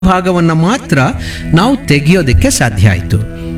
ಭಾಗವನ್ನು ಮಾತ್ರ ನಾವು ತೆಗೆಯೋದಕ್ಕೆ ಸಾಧ್ಯ ಆಯಿತು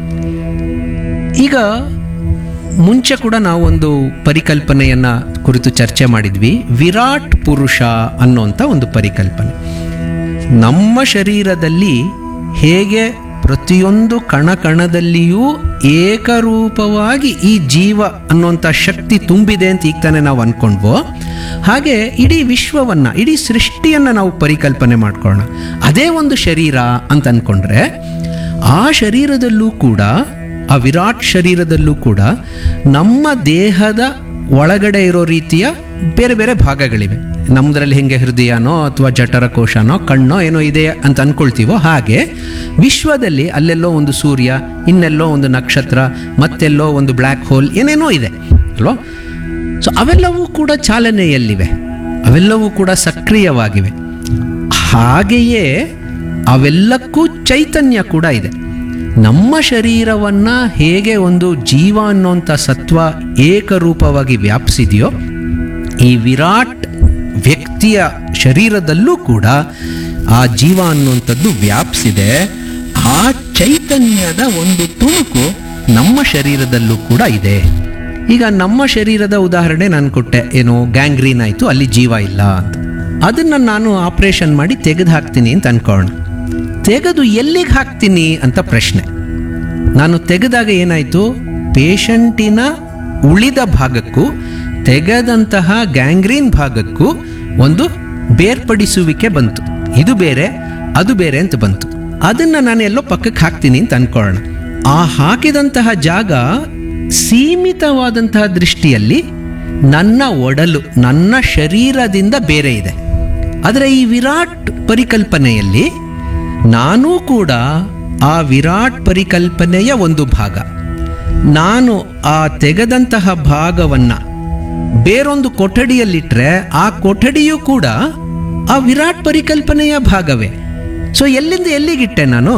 ಈಗ ಮುಂಚೆ ಕೂಡ ನಾವು ಒಂದು ಪರಿಕಲ್ಪನೆಯನ್ನ ಕುರಿತು ಚರ್ಚೆ ಮಾಡಿದ್ವಿ ವಿರಾಟ್ ಪುರುಷ ಅನ್ನೋಂಥ ಒಂದು ಪರಿಕಲ್ಪನೆ ನಮ್ಮ ಶರೀರದಲ್ಲಿ ಹೇಗೆ ಪ್ರತಿಯೊಂದು ಕಣ ಕಣದಲ್ಲಿಯೂ ಏಕರೂಪವಾಗಿ ಈ ಜೀವ ಅನ್ನುವಂಥ ಶಕ್ತಿ ತುಂಬಿದೆ ಅಂತ ಈಗ ತಾನೇ ನಾವು ಅನ್ಕೊಂಡ್ವೋ ಹಾಗೆ ಇಡೀ ವಿಶ್ವವನ್ನ ಇಡೀ ಸೃಷ್ಟಿಯನ್ನ ನಾವು ಪರಿಕಲ್ಪನೆ ಮಾಡ್ಕೊಳ್ಳೋಣ ಅದೇ ಒಂದು ಶರೀರ ಅಂತ ಅನ್ಕೊಂಡ್ರೆ ಆ ಶರೀರದಲ್ಲೂ ಕೂಡ ಆ ವಿರಾಟ್ ಶರೀರದಲ್ಲೂ ಕೂಡ ನಮ್ಮ ದೇಹದ ಒಳಗಡೆ ಇರೋ ರೀತಿಯ ಬೇರೆ ಬೇರೆ ಭಾಗಗಳಿವೆ ನಮ್ಮದ್ರಲ್ಲಿ ಹೆಂಗೆ ಹೃದಯನೋ ಅಥವಾ ಜಠರ ಕೋಶನೋ ಕಣ್ಣೋ ಏನೋ ಇದೆ ಅಂತ ಅನ್ಕೊಳ್ತೀವೋ ಹಾಗೆ ವಿಶ್ವದಲ್ಲಿ ಅಲ್ಲೆಲ್ಲೋ ಒಂದು ಸೂರ್ಯ ಇನ್ನೆಲ್ಲೋ ಒಂದು ನಕ್ಷತ್ರ ಮತ್ತೆಲ್ಲೋ ಒಂದು ಬ್ಲ್ಯಾಕ್ ಹೋಲ್ ಏನೇನೋ ಇದೆ ಅಲ್ವಾ ಸೊ ಅವೆಲ್ಲವೂ ಕೂಡ ಚಾಲನೆಯಲ್ಲಿವೆ ಅವೆಲ್ಲವೂ ಕೂಡ ಸಕ್ರಿಯವಾಗಿವೆ ಹಾಗೆಯೇ ಅವೆಲ್ಲಕ್ಕೂ ಚೈತನ್ಯ ಕೂಡ ಇದೆ ನಮ್ಮ ಶರೀರವನ್ನ ಹೇಗೆ ಒಂದು ಜೀವ ಅನ್ನೋಂಥ ಸತ್ವ ಏಕರೂಪವಾಗಿ ವ್ಯಾಪಿಸಿದೆಯೋ ಈ ವಿರಾಟ್ ವ್ಯಕ್ತಿಯ ಶರೀರದಲ್ಲೂ ಕೂಡ ಆ ಜೀವ ಅನ್ನುವಂಥದ್ದು ವ್ಯಾಪಿಸಿದೆ ಆ ಚೈತನ್ಯದ ಒಂದು ತುಣುಕು ನಮ್ಮ ಶರೀರದಲ್ಲೂ ಕೂಡ ಇದೆ ಈಗ ನಮ್ಮ ಶರೀರದ ಉದಾಹರಣೆ ನಾನು ಕೊಟ್ಟೆ ಏನು ಗ್ಯಾಂಗ್ರೀನ್ ಆಯಿತು ಅಲ್ಲಿ ಜೀವ ಇಲ್ಲ ಅಂತ ಅದನ್ನು ನಾನು ಆಪರೇಷನ್ ಮಾಡಿ ತೆಗೆದು ಹಾಕ್ತೀನಿ ಅಂತ ಅನ್ಕೊಳ್ಳೋಣ ತೆಗೆದು ಎಲ್ಲಿಗೆ ಹಾಕ್ತೀನಿ ಅಂತ ಪ್ರಶ್ನೆ ನಾನು ತೆಗೆದಾಗ ಏನಾಯಿತು ಪೇಷಂಟಿನ ಉಳಿದ ಭಾಗಕ್ಕೂ ತೆಗೆದಂತಹ ಗ್ಯಾಂಗ್ರೀನ್ ಭಾಗಕ್ಕೂ ಒಂದು ಬೇರ್ಪಡಿಸುವಿಕೆ ಬಂತು ಇದು ಬೇರೆ ಅದು ಬೇರೆ ಅಂತ ಬಂತು ಅದನ್ನು ನಾನು ಎಲ್ಲೋ ಪಕ್ಕಕ್ಕೆ ಹಾಕ್ತೀನಿ ಅಂತ ಅನ್ಕೊಳ್ಳೋಣ ಆ ಹಾಕಿದಂತಹ ಜಾಗ ಸೀಮಿತವಾದಂತಹ ದೃಷ್ಟಿಯಲ್ಲಿ ನನ್ನ ಒಡಲು ನನ್ನ ಶರೀರದಿಂದ ಬೇರೆ ಇದೆ ಆದರೆ ಈ ವಿರಾಟ್ ಪರಿಕಲ್ಪನೆಯಲ್ಲಿ ನಾನೂ ಕೂಡ ಆ ವಿರಾಟ್ ಪರಿಕಲ್ಪನೆಯ ಒಂದು ಭಾಗ ನಾನು ಆ ತೆಗೆದಂತಹ ಭಾಗವನ್ನ ಬೇರೊಂದು ಕೊಠಡಿಯಲ್ಲಿಟ್ರೆ ಆ ಕೊಠಡಿಯೂ ಕೂಡ ಆ ವಿರಾಟ್ ಪರಿಕಲ್ಪನೆಯ ಭಾಗವೇ ಸೊ ಎಲ್ಲಿಂದ ಎಲ್ಲಿಗಿಟ್ಟೆ ನಾನು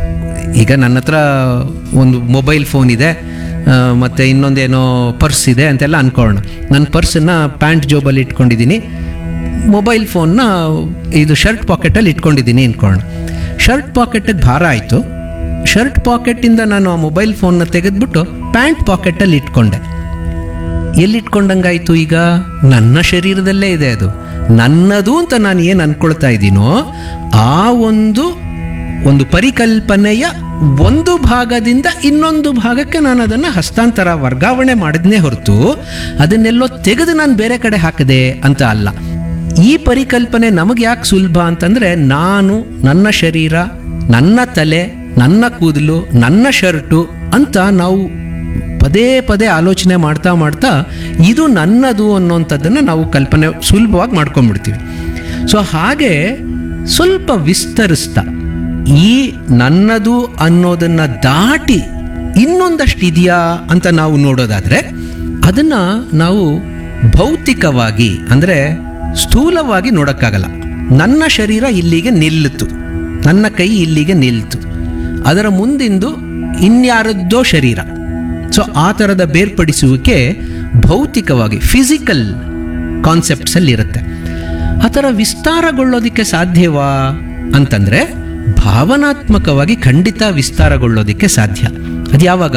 ಈಗ ನನ್ನ ಹತ್ರ ಒಂದು ಮೊಬೈಲ್ ಫೋನ್ ಇದೆ ಆ, ಮತ್ತೆ ಇನ್ನೊಂದೇನೋ ಪರ್ಸ್ ಇದೆ ಅಂತೆಲ್ಲ ಅನ್ಕೊಳ್ಳೋಣ ನನ್ನ ಪರ್ಸನ್ನ ಪ್ಯಾಂಟ್ ಜೋಬಲ್ಲಿ ಇಟ್ಕೊಂಡಿದ್ದೀನಿ ಮೊಬೈಲ್ ಫೋನ್ನ ಇದು ಶರ್ಟ್ ಪಾಕೆಟಲ್ಲಿ ಇಟ್ಕೊಂಡಿದ್ದೀನಿ ಅನ್ಕೊಳ್ಳೋಣ ಶರ್ಟ್ ಪಾಕೆಟಿಗೆ ಭಾರ ಆಯಿತು ಶರ್ಟ್ ಪಾಕೆಟಿಂದ ನಾನು ಆ ಮೊಬೈಲ್ ಫೋನ್ನ ತೆಗೆದ್ಬಿಟ್ಟು ಪ್ಯಾಂಟ್ ಪಾಕೆಟಲ್ಲಿ ಇಟ್ಕೊಂಡೆ ಎಲ್ಲಿಟ್ಕೊಂಡಂಗಾಯ್ತು ಈಗ ನನ್ನ ಶರೀರದಲ್ಲೇ ಇದೆ ಅದು ನನ್ನದು ಅಂತ ನಾನು ಏನು ಅನ್ಕೊಳ್ತಾ ಇದ್ದೀನೋ ಆ ಒಂದು ಒಂದು ಪರಿಕಲ್ಪನೆಯ ಒಂದು ಭಾಗದಿಂದ ಇನ್ನೊಂದು ಭಾಗಕ್ಕೆ ನಾನು ಅದನ್ನು ಹಸ್ತಾಂತರ ವರ್ಗಾವಣೆ ಮಾಡಿದ್ನೇ ಹೊರತು ಅದನ್ನೆಲ್ಲೋ ತೆಗೆದು ನಾನು ಬೇರೆ ಕಡೆ ಹಾಕಿದೆ ಅಂತ ಅಲ್ಲ ಈ ಪರಿಕಲ್ಪನೆ ನಮಗೆ ಯಾಕೆ ಸುಲಭ ಅಂತಂದ್ರೆ ನಾನು ನನ್ನ ಶರೀರ ನನ್ನ ತಲೆ ನನ್ನ ಕೂದಲು ನನ್ನ ಶರ್ಟು ಅಂತ ನಾವು ಪದೇ ಪದೇ ಆಲೋಚನೆ ಮಾಡ್ತಾ ಮಾಡ್ತಾ ಇದು ನನ್ನದು ಅನ್ನೋಂಥದ್ದನ್ನು ನಾವು ಕಲ್ಪನೆ ಸುಲಭವಾಗಿ ಮಾಡ್ಕೊಂಡ್ಬಿಡ್ತೀವಿ ಸೊ ಹಾಗೆ ಸ್ವಲ್ಪ ವಿಸ್ತರಿಸ್ತಾ ಈ ನನ್ನದು ಅನ್ನೋದನ್ನ ದಾಟಿ ಇನ್ನೊಂದಷ್ಟು ಇದೆಯಾ ಅಂತ ನಾವು ನೋಡೋದಾದ್ರೆ ಅದನ್ನ ನಾವು ಭೌತಿಕವಾಗಿ ಅಂದರೆ ಸ್ಥೂಲವಾಗಿ ನೋಡೋಕ್ಕಾಗಲ್ಲ ನನ್ನ ಶರೀರ ಇಲ್ಲಿಗೆ ನಿಲ್ಲಿತು ನನ್ನ ಕೈ ಇಲ್ಲಿಗೆ ನಿಲ್ತು ಅದರ ಮುಂದಿಂದು ಇನ್ಯಾರದ್ದೋ ಶರೀರ ಸೊ ಆ ಥರದ ಬೇರ್ಪಡಿಸುವಿಕೆ ಭೌತಿಕವಾಗಿ ಫಿಸಿಕಲ್ ಕಾನ್ಸೆಪ್ಟ್ಸಲ್ಲಿ ಇರುತ್ತೆ ಆ ಥರ ವಿಸ್ತಾರಗೊಳ್ಳೋದಕ್ಕೆ ಸಾಧ್ಯವಾ ಅಂತಂದರೆ ಭಾವನಾತ್ಮಕವಾಗಿ ಖಂಡಿತ ವಿಸ್ತಾರಗೊಳ್ಳೋದಕ್ಕೆ ಸಾಧ್ಯ ಅದು ಯಾವಾಗ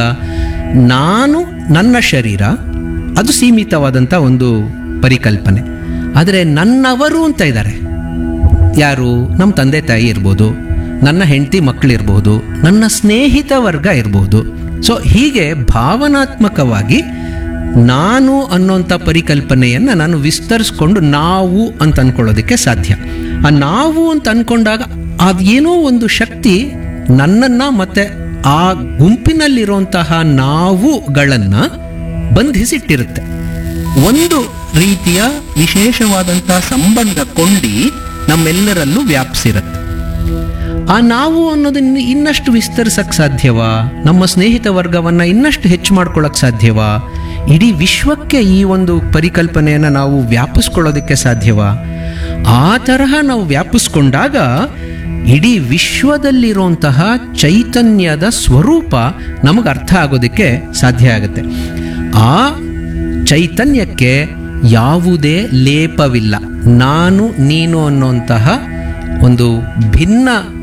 ನಾನು ನನ್ನ ಶರೀರ ಅದು ಸೀಮಿತವಾದಂಥ ಒಂದು ಪರಿಕಲ್ಪನೆ ಆದರೆ ನನ್ನವರು ಅಂತ ಇದ್ದಾರೆ ಯಾರು ನಮ್ಮ ತಂದೆ ತಾಯಿ ಇರ್ಬೋದು ನನ್ನ ಹೆಂಡತಿ ಮಕ್ಕಳಿರ್ಬೋದು ನನ್ನ ಸ್ನೇಹಿತ ವರ್ಗ ಇರ್ಬೋದು ಸೊ ಹೀಗೆ ಭಾವನಾತ್ಮಕವಾಗಿ ನಾನು ಅನ್ನೋಂಥ ಪರಿಕಲ್ಪನೆಯನ್ನು ನಾನು ವಿಸ್ತರಿಸ್ಕೊಂಡು ನಾವು ಅಂತ ಅನ್ಕೊಳ್ಳೋದಕ್ಕೆ ಸಾಧ್ಯ ಆ ನಾವು ಅಂತ ಅನ್ಕೊಂಡಾಗ ಅದೇನೋ ಒಂದು ಶಕ್ತಿ ನನ್ನನ್ನು ಮತ್ತೆ ಆ ಗುಂಪಿನಲ್ಲಿರುವಂತಹ ನಾವುಗಳನ್ನು ಬಂಧಿಸಿಟ್ಟಿರುತ್ತೆ ಒಂದು ರೀತಿಯ ವಿಶೇಷವಾದಂತಹ ಸಂಬಂಧ ಕೊಂಡಿ ನಮ್ಮೆಲ್ಲರಲ್ಲೂ ವ್ಯಾಪಿಸಿರುತ್ತೆ ಆ ನಾವು ಅನ್ನೋದನ್ನ ಇನ್ನಷ್ಟು ವಿಸ್ತರಿಸಕ್ ಸಾಧ್ಯವಾ ನಮ್ಮ ಸ್ನೇಹಿತ ವರ್ಗವನ್ನ ಇನ್ನಷ್ಟು ಹೆಚ್ಚು ಮಾಡ್ಕೊಳಕ್ ಸಾಧ್ಯವಾ ಇಡೀ ವಿಶ್ವಕ್ಕೆ ಈ ಒಂದು ಪರಿಕಲ್ಪನೆಯನ್ನು ನಾವು ವ್ಯಾಪಿಸ್ಕೊಳ್ಳೋದಕ್ಕೆ ಸಾಧ್ಯವಾ ಆ ತರಹ ನಾವು ವ್ಯಾಪಿಸ್ಕೊಂಡಾಗ ಇಡೀ ವಿಶ್ವದಲ್ಲಿರುವಂತಹ ಚೈತನ್ಯದ ಸ್ವರೂಪ ನಮಗೆ ಅರ್ಥ ಆಗೋದಕ್ಕೆ ಸಾಧ್ಯ ಆಗುತ್ತೆ ಆ ಚೈತನ್ಯಕ್ಕೆ ಯಾವುದೇ ಲೇಪವಿಲ್ಲ ನಾನು ನೀನು ಅನ್ನುವಂತಹ ಒಂದು ಭಿನ್ನ